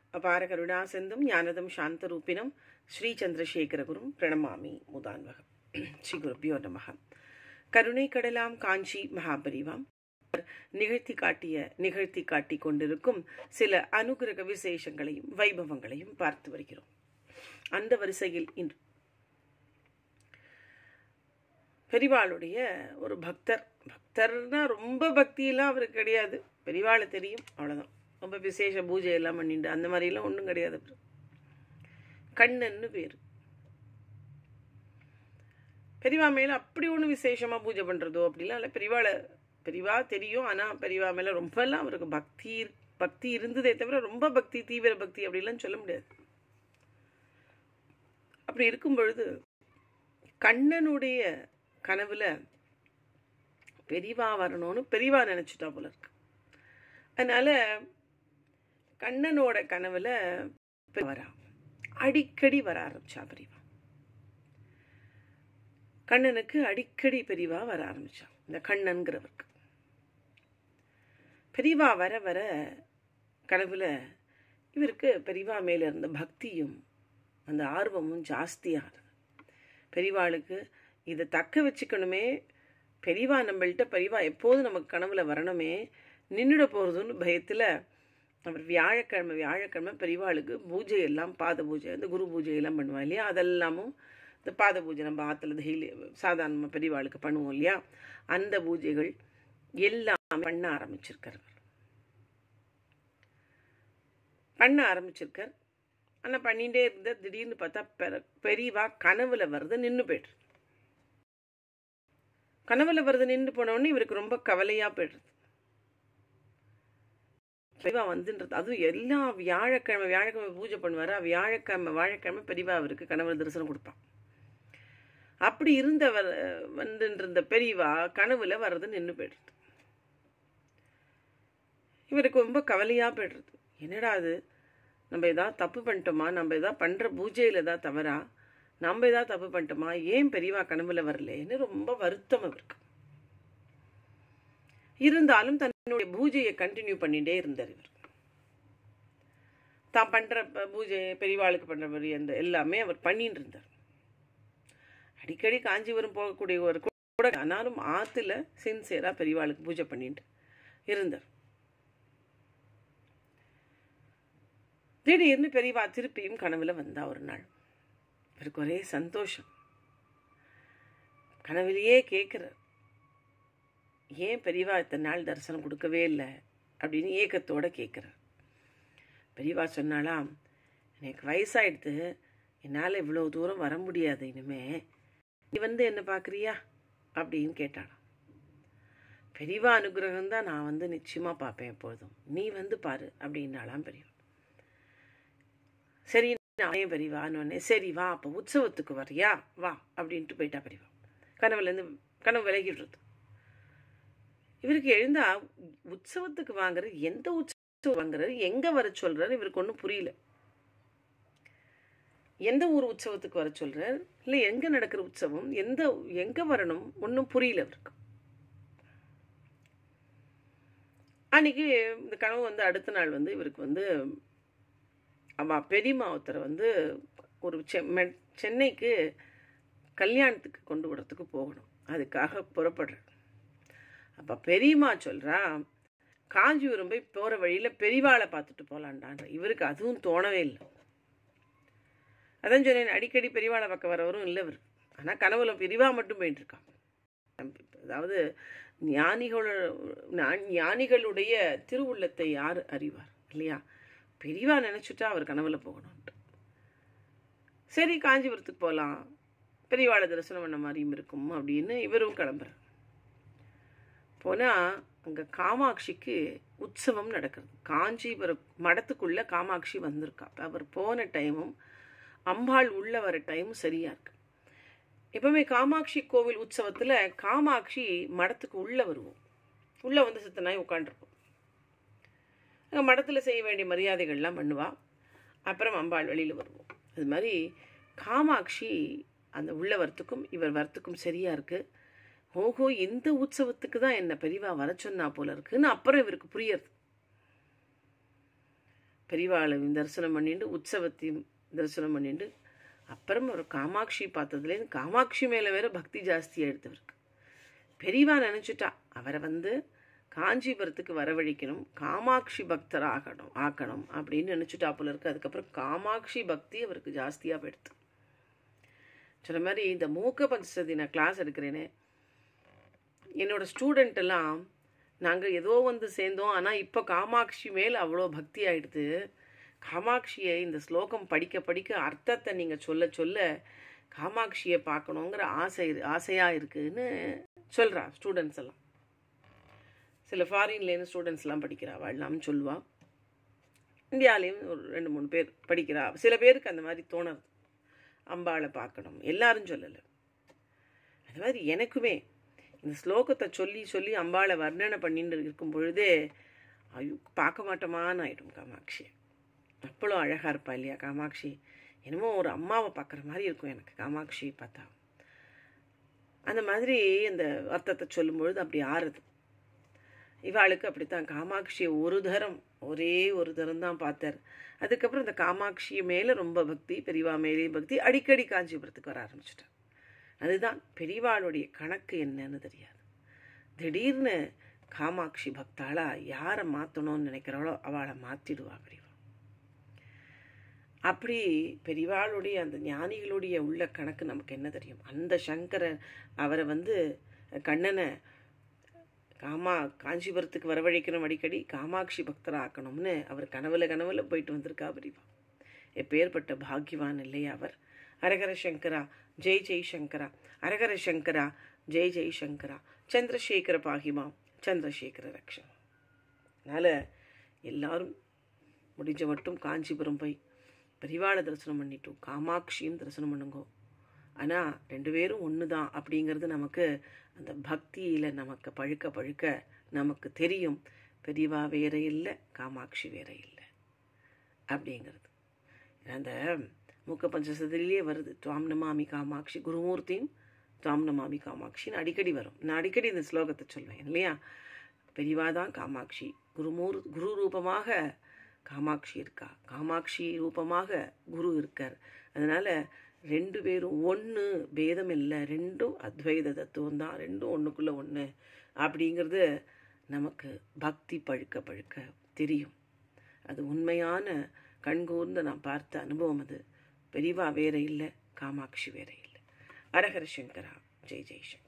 அபார கருணா சிந்தும் ஞானதம் சாந்தரூபிணம் ஸ்ரீ சந்திரசேகரகுரும் பிரணமாமி முதான்வகம் ஸ்ரீ குருப்பியோ நமக கருணை கடலாம் காஞ்சி மகாபரிவாம் நிகழ்த்தி காட்டிய நிகழ்த்தி காட்டிக் கொண்டிருக்கும் சில அனுகிரக விசேஷங்களையும் வைபவங்களையும் பார்த்து வருகிறோம் அந்த வரிசையில் இன்று பெரிவாளுடைய ஒரு பக்தர் பக்தர்னா ரொம்ப பக்தியெல்லாம் அவருக்கு கிடையாது பெரிவாளை தெரியும் அவ்வளோதான் ரொம்ப விசேஷ பூஜை எல்லாம் பண்ணிட்டு அந்த மாதிரிலாம் ஒன்றும் கிடையாது அவரு. கண்ணன்னு பேர் பெரியவா மேலே அப்படி ஒன்றும் விசேஷமாக பூஜை பண்ணுறதோ அப்படிலாம் இல்லை பெரியவாளை பெரியவா தெரியும் ஆனால் பெரியவா மேலே ரொம்பலாம் அவருக்கு பக்தி பக்தி இருந்ததே தவிர ரொம்ப பக்தி தீவிர பக்தி அப்படிலாம் சொல்ல முடியாது அப்படி இருக்கும் பொழுது கண்ணனுடைய கனவுல பெரியவா வரணும்னு பெரியவா நினச்சிட்டா போல இருக்கு அதனால கண்ணனோட கனவுல வரா அடிக்கடி வர ஆரம்பிச்சா பெரியவா கண்ணனுக்கு அடிக்கடி பெரியவா வர ஆரம்பிச்சா இந்த கண்ணன்கிறவருக்கு பெரியவா வர வர கனவுல இவருக்கு பெரியவா மேல இருந்த பக்தியும் அந்த ஆர்வமும் ஜாஸ்தியாகுது பெரியவாளுக்கு இதை தக்க வச்சுக்கணுமே பெரியவா நம்மள்கிட்ட பெரியவா எப்போதும் நமக்கு கனவுல வரணுமே நின்றுட போகிறதுன்னு பயத்தில் அவர் வியாழக்கிழமை வியாழக்கிழமை பெரியவாளுக்கு பூஜை எல்லாம் பாத பூஜை இந்த குரு பூஜை எல்லாம் பண்ணுவா இல்லையா அதெல்லாமும் இந்த பாத பூஜை நம்ம ஆற்றுல டெய்லி சாதாரணமாக பெரியவாளுக்கு பண்ணுவோம் இல்லையா அந்த பூஜைகள் எல்லாம் பண்ண ஆரம்பிச்சிருக்கார் அவர் பண்ண ஆரம்பிச்சிருக்கார் ஆனால் பண்ணிகிட்டே இருந்த திடீர்னு பார்த்தா பெர பெரியவா கனவுல வருது நின்று போய்டுது கனவுல வருது நின்று போனோடனே இவருக்கு ரொம்ப கவலையாக போய்டுது பெரியவா வந்துன்றது அதுவும் எல்லா வியாழக்கிழமை வியாழக்கிழமை பூஜை பண்ணுவார் வியாழக்கிழமை வாழைக்கிழமை பெரியவா அவருக்கு கனவுல தரிசனம் கொடுப்பான் அப்படி இருந்தவர் வந்துருந்த பெரியவா கனவுல வர்றது நின்று போய்டுது இவருக்கு ரொம்ப கவலையாக போய்டுறது என்னடா அது நம்ம ஏதாவது தப்பு பண்ணிட்டோமா நம்ம ஏதாவது பண்ணுற பூஜையில் ஏதாவது தவறா நம்ம ஏதாவது தப்பு பண்ணிட்டோமா ஏன் பெரியவா கனவுல வரலேன்னு ரொம்ப வருத்தம் அவருக்கு இருந்தாலும் தன்னுடைய பூஜையை கண்டினியூ பண்ணிட்டே இருந்தார் இவர் தான் பண்ணுற பூஜை பெரியவாளுக்கு பண்ணுற மாதிரி அந்த எல்லாமே அவர் பண்ணிட்டு இருந்தார் அடிக்கடி காஞ்சிபுரம் போகக்கூடிய ஒரு கூட ஆனாலும் ஆற்றுல சின்சியராக பெரியவாளுக்கு பூஜை பண்ணிட்டு இருந்தார் திடீர்னு பெரியவா திருப்பியும் கனவுல வந்தா ஒரு நாள் இவருக்கு ஒரே சந்தோஷம் கனவுலையே கேட்குறார் ஏன் பெரியவா இத்தனை நாள் தரிசனம் கொடுக்கவே இல்லை அப்படின்னு ஏக்கத்தோட கேட்குறார் பெரியவா சொன்னாலாம் எனக்கு வயசாயிடுது என்னால் இவ்வளோ தூரம் வர முடியாது இனிமே நீ வந்து என்ன பார்க்குறியா அப்படின்னு கேட்டாளாம் பெரியவா அனுகிரகம் தான் நான் வந்து நிச்சயமாக பார்ப்பேன் எப்பொழுதும் நீ வந்து பாரு அப்படின்னாலாம் பெரியவா சரி நான் பெரியவான்னு சரி வா அப்போ உற்சவத்துக்கு வரியா வா அப்படின்ட்டு போயிட்டா பெரியவா கனவுலேருந்து கனவு விலகிடுறது இவருக்கு எழுந்தா உற்சவத்துக்கு வாங்குறது எந்த உற்சவம் வாங்குறது எங்கே வர சொல்கிறார் இவருக்கு ஒன்றும் புரியல எந்த ஊர் உற்சவத்துக்கு வர சொல்கிறார் இல்லை எங்கே நடக்கிற உற்சவம் எந்த எங்கே வரணும் ஒன்றும் புரியல அவருக்கு அன்னைக்கு இந்த கனவு வந்து அடுத்த நாள் வந்து இவருக்கு வந்து அவ பெரியம்மா ஒருத்தரை வந்து ஒரு சென்னைக்கு கல்யாணத்துக்கு கொண்டு விடுறதுக்கு போகணும் அதுக்காக புறப்படுறேன் அப்போ பெரியம்மா சொல்கிறா காஞ்சிபுரம் போய் போகிற வழியில் பெரியவாளை பார்த்துட்டு போகலான்டான்ற இவருக்கு அதுவும் தோணவே இல்லை அதான் சொன்னேன் அடிக்கடி பெரியவாளை பக்கம் வரவரும் இல்லை இவர் ஆனால் கனவுல பெரியவா மட்டும் போயிட்டு இருக்கான் அதாவது ஞானிகளோட ஞானிகளுடைய திருவுள்ளத்தை யார் அறிவார் இல்லையா பெரியவா நினச்சிட்டா அவர் கனவுல போகணும்ட்டு சரி காஞ்சிபுரத்துக்கு போகலாம் பெரியவாளை தரிசனம் பண்ண மாதிரியும் இருக்கும் அப்படின்னு இவரும் கிளம்புறார் போனால் அங்கே காமாட்சிக்கு உற்சவம் நடக்கிறது காஞ்சிபுரம் மடத்துக்குள்ளே காமாட்சி வந்திருக்கா அவர் போன டைமும் அம்பாள் உள்ள வர டைமும் சரியாக இருக்கு எப்பவுமே காமாட்சி கோவில் உற்சவத்தில் காமாட்சி மடத்துக்கு உள்ளே வருவோம் உள்ளே வந்து சித்தனாய் உட்காண்டிருப்போம் அங்கே மடத்தில் செய்ய வேண்டிய மரியாதைகள்லாம் பண்ணுவா அப்புறம் அம்பாள் வெளியில் வருவோம் அது மாதிரி காமாட்சி அந்த உள்ள வரத்துக்கும் இவர் வரத்துக்கும் சரியாக இருக்குது ஓஹோ இந்த உற்சவத்துக்கு தான் என்ன பெரியவா வர சொன்னா போல இருக்குன்னு அப்புறம் இவருக்கு புரியுறது பெரியவாளையும் தரிசனம் பண்ணிட்டு உற்சவத்தையும் தரிசனம் பண்ணிட்டு அப்புறம் ஒரு காமாட்சி பார்த்ததுலேருந்து காமாட்சி மேலே வேற பக்தி ஜாஸ்தியாக எடுத்தவருக்கு பெரியவா நினச்சிட்டா அவரை வந்து காஞ்சிபுரத்துக்கு வரவழைக்கணும் காமாட்சி பக்தர் ஆகணும் ஆக்கணும் அப்படின்னு நினச்சிட்டா போல இருக்கு அதுக்கப்புறம் காமாட்சி பக்தி அவருக்கு ஜாஸ்தியாக போயிடுது சொன்ன மாதிரி இந்த மூக்க பஞ்சசதி நான் கிளாஸ் எடுக்கிறேனே என்னோட ஸ்டூடெண்ட் எல்லாம் நாங்கள் ஏதோ வந்து சேர்ந்தோம் ஆனால் இப்போ காமாட்சி மேல் அவ்வளோ பக்தி ஆயிடுது காமாட்சியை இந்த ஸ்லோகம் படிக்க படிக்க அர்த்தத்தை நீங்கள் சொல்ல சொல்ல காமாட்சியை பார்க்கணுங்கிற ஆசை இரு- ஆசையாக இருக்குன்னு சொல்கிறா ஸ்டூடெண்ட்ஸ் எல்லாம் சில ஃபாரின்லேருந்து ஸ்டூடெண்ட்ஸ்லாம் படிக்கிறா வாழலாம் சொல்லுவா இந்தியாலேயும் ஒரு ரெண்டு மூணு பேர் படிக்கிறா சில பேருக்கு அந்த மாதிரி தோணுது அம்பாளை பார்க்கணும் எல்லாரும் சொல்லலை அது மாதிரி எனக்குமே இந்த ஸ்லோகத்தை சொல்லி சொல்லி அம்பாளை வர்ணனை பண்ணிட்டு இருக்கும் பொழுதே ஐயோ பார்க்க மாட்டோமான்னு ஆயிடும் காமாட்சி அவ்வளோ அழகாக இருப்பா இல்லையா காமாட்சி என்னமோ ஒரு அம்மாவை பார்க்குற மாதிரி இருக்கும் எனக்கு காமாட்சி பார்த்தா அந்த மாதிரி அந்த அர்த்தத்தை சொல்லும் பொழுது அப்படி ஆறுது இவாளுக்கு அப்படித்தான் காமாட்சியை ஒரு தரம் ஒரே ஒரு தரம் தான் பார்த்தார் அதுக்கப்புறம் இந்த காமாட்சி மேலே ரொம்ப பக்தி பெரியவா மேலேயும் பக்தி அடிக்கடி காஞ்சிபுரத்துக்கு வர ஆரம்பிச்சிட்டார் அதுதான் பெரியவாளுடைய கணக்கு என்னன்னு தெரியாது திடீர்னு காமாட்சி பக்தாளா யாரை மாற்றணும்னு நினைக்கிறாளோ அவளை மாற்றிடுவா பெரியவா அப்படி பெரியவாளுடைய அந்த ஞானிகளுடைய உள்ள கணக்கு நமக்கு என்ன தெரியும் அந்த சங்கரன் அவரை வந்து கண்ணனை காமா காஞ்சிபுரத்துக்கு வரவழைக்கணும் அடிக்கடி காமாட்சி பக்தரா ஆக்கணும்னு அவர் கனவுல கனவுல போயிட்டு வந்திருக்கா பெரியவா எப்பேற்பட்ட பாக்யவான் இல்லையா அவர் அரகர சங்கரா ஜெய் ஜெய் சங்கரா அரகர சங்கரா ஜெய் ஜெய் சங்கரா சந்திரசேகர பாகிமா சந்திரசேகர ரக்ஷன் அதனால் எல்லாரும் முடிஞ்ச மட்டும் காஞ்சிபுரம் போய் பெரிவாளை தரிசனம் பண்ணிட்டோம் காமாட்சியும் தரிசனம் பண்ணுங்கோ ஆனால் ரெண்டு பேரும் ஒன்று தான் அப்படிங்கிறது நமக்கு அந்த பக்தியில் நமக்கு பழுக்க பழுக்க நமக்கு தெரியும் பெரியவா வேற இல்லை காமாட்சி வேற இல்லை அப்படிங்கிறது அந்த மூக்க பஞ்சசதிலேயே வருது துவாம் நமாமி காமாட்சி குருமூர்த்தியும் துவாம் நமாமி காமாட்சின்னு அடிக்கடி வரும் நான் அடிக்கடி இந்த ஸ்லோகத்தை சொல்வேன் இல்லையா பெரியவா தான் காமாட்சி குருமூர் குரு ரூபமாக காமாட்சி இருக்கா காமாட்சி ரூபமாக குரு இருக்கார் அதனால் ரெண்டு பேரும் ஒன்று பேதம் இல்லை ரெண்டும் அத்வைத தத்துவம் தான் ரெண்டும் ஒன்றுக்குள்ளே ஒன்று அப்படிங்கிறது நமக்கு பக்தி பழுக்க பழுக்க தெரியும் அது உண்மையான கண்கூர்ந்து நான் பார்த்த அனுபவம் அது பெரியவா வேற இல்லை காமாட்சி வேற இல்லை அரஹர சங்கரா ஜெய் ஜெய் சங்கர்